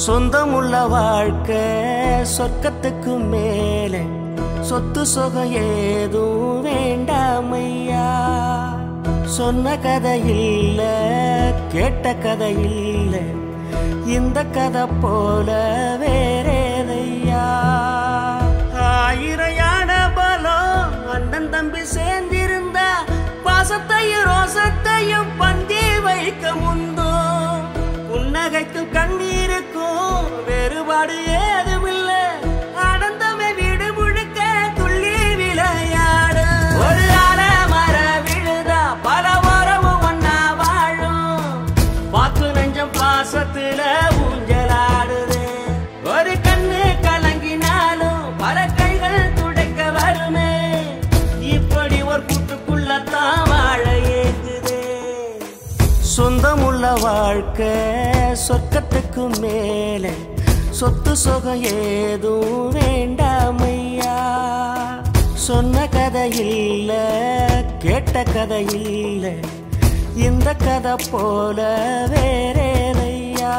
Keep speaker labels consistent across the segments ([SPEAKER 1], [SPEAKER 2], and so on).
[SPEAKER 1] சொந்தமுள்ள வாழ்க்கை சொர்க்கத்துக்கு மேலே சொத்து சுகம் ஏதும் வேண்டாமையா சொன்ன கதை இல்ல கேட்ட கதை இல்ல இந்த கதை போல வேறேதையா ஆயிரம் யானை பலம் அண்ணன் தம்பி சேர்ந்திருந்தா பாசத்தையும் ரோசத்தையும் பந்தி வைக்க முந்தோ புன்னகைக்கும் கண்ணீருக்கும் வேறுபாடு ஏதுமில்லை அடந்தமே வீடு முழுக்க துள்ளி விளையாடு ஒரு மர விழுதா பல உறவும் ஒன்னா வாழும் வாக்கு நெஞ்சம் பாசத்துல ஊஞ்சலாடுது ஒரு கண்ணு கலங்கினாலும் பல கைகள் துடைக்க வருமே இப்படி ஒரு கூட்டுக்குள்ளத்தான் வாழ ஏங்குதே சொந்தமுள்ள வாழ்க்கை சொர்க்கத்துக்கு மேலே சொத்து சுகம் ஏதும் வேண்டாமையா சொன்ன கதை இல்ல கேட்ட கதை இல்ல இந்த கதை போல வேறேதையா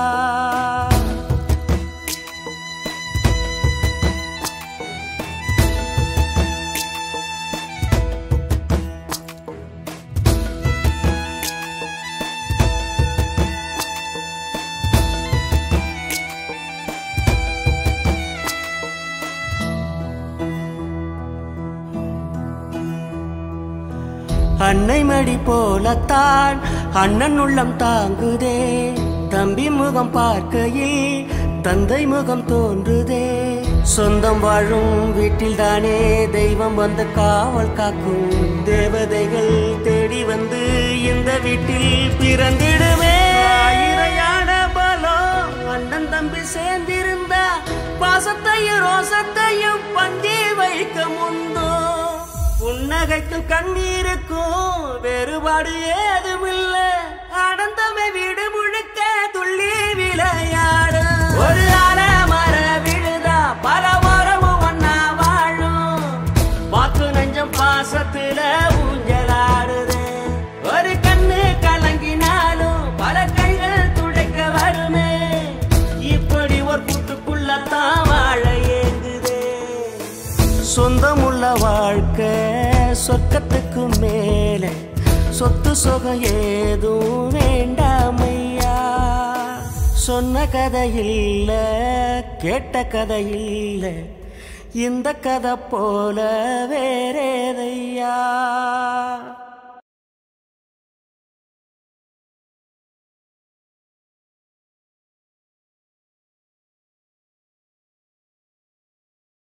[SPEAKER 1] அன்னை மடி போலத்தான் அண்ணன் உள்ளம் தாங்குதே தம்பி முகம் பார்க்கையில் தந்தை முகம் தோன்றுதே சொந்தம் வாழும் வீட்டில் தானே தெய்வம் வந்து காவல் காக்கும் தேவதைகள் தேடி வந்து இந்த வீட்டில் பிறந்திடுமே ஆயிரையான பலம் அண்ணன் தம்பி சேர்ந்திருந்தா பாசத்தையும் ரோசத்தையும் பந்தி வைக்க முந்தோ புன்னகைக்கும் கண்ணீருக்கும் வேறுபாடு ஏதுமில்ல அடந்தமை வீடு முழுக்க துள்ளி விளையாடு ஒரு மர விழுதா பல உறவும் ஒன்னா வாழும் வாக்கு நெஞ்சம் பாசத்துல ஊஞ்சலாடுது ஒரு கண்ணு கலங்கினாலும் பல கைகள் துடைக்க வருமே இப்படி ஒரு கூட்டுக்குள்ளத்தான் வாழ ஏங்குதே சொந்தமுள்ள வாழ்க்கை சொர்க்கத்துக்கு மேலே சொத்து சுகம் ஏதும் வேண்டாமையா சொன்ன கதை இல்ல கேட்ட கதை இல்ல இந்த கதை போல வேறேதையா